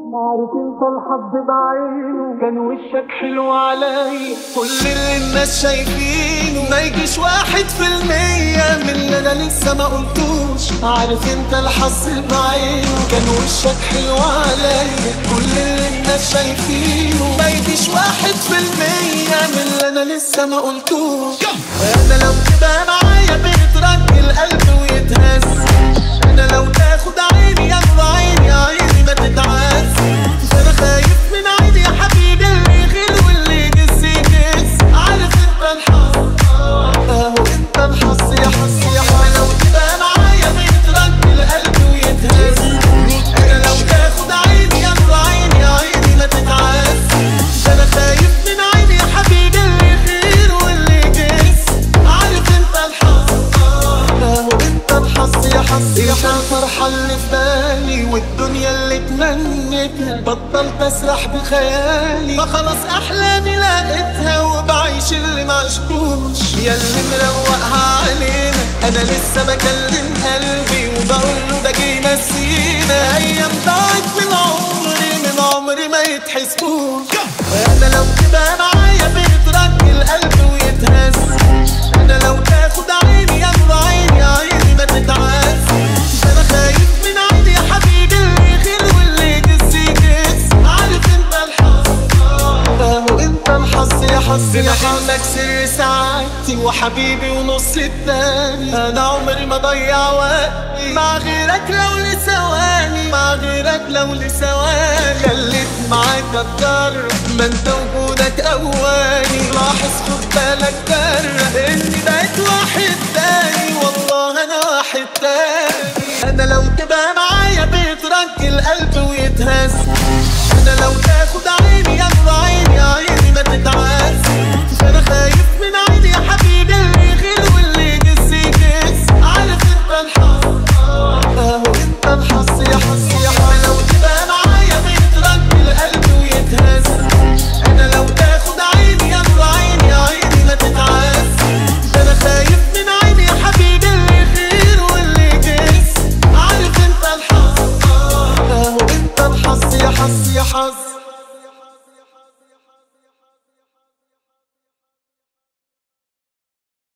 عارف انت الحظ بعينه كان وشك حلو علي كل اللي الناس شايفينه ما يجيش واحد في المية من اللي انا لسه ما قلتوش عارف انت الحظ بعينه كان وشك حلو عليا كل اللي الناس شايفينه ما يجيش واحد في المية من اللي انا لسه ما قلتوش انا لو تبقى معايا بيترك القلب ويتهز انا لو تاخد عيني يا نور عيني عيني ما تتعز انا خايف من عيني يا حبيبي اللي يغير واللي يجس يجس عارف انت الحظ اهو انت الحظ يا حظ يا حظ لو تبقى معايا بيترك القلب ويتهز انا لو تاخد عيني يا نور عيني عيني ما تتعز انا خايف من عيني يا حبيبي اللي يغير واللي يجس عارف انت الحظ اهو انت الحظ يا حظ يا حظ الفرحة اللي في بالي والدنيا اللي تمنيتها بطلت اسرح بخيالي فخلاص احلامي لقيتها وبعيش اللي معشقوش يا اللي مروقها علينا انا لسه بكلم قلبي وبقول له ده جه نسينا ايام ضاعت من عمري من عمري ما يتحسبوش انا لو تبقى معايا بيترك القلب ويتهز انا لو تاخد عيني يا نور عيني عيني ما تتعز انا خايف من عيني يا حبيبي اللي يغير واللي يجس يجس عارف انت الحظ اهو انت الحظ يا حظ يا حظك سر سعادتي وحبيبي ونص التاني انا عمري ما ضيع وقتي مع غيرك لو لثواني مع غيرك لو لثواني خليت معاك اتجرب ما انت وجودك اواني لاحظ خد بالك جرب اني بقيت واحد تاني والله انا واحد تاني انا لو تبقى معايا بيترك القلب ويتهز انا لو تاخد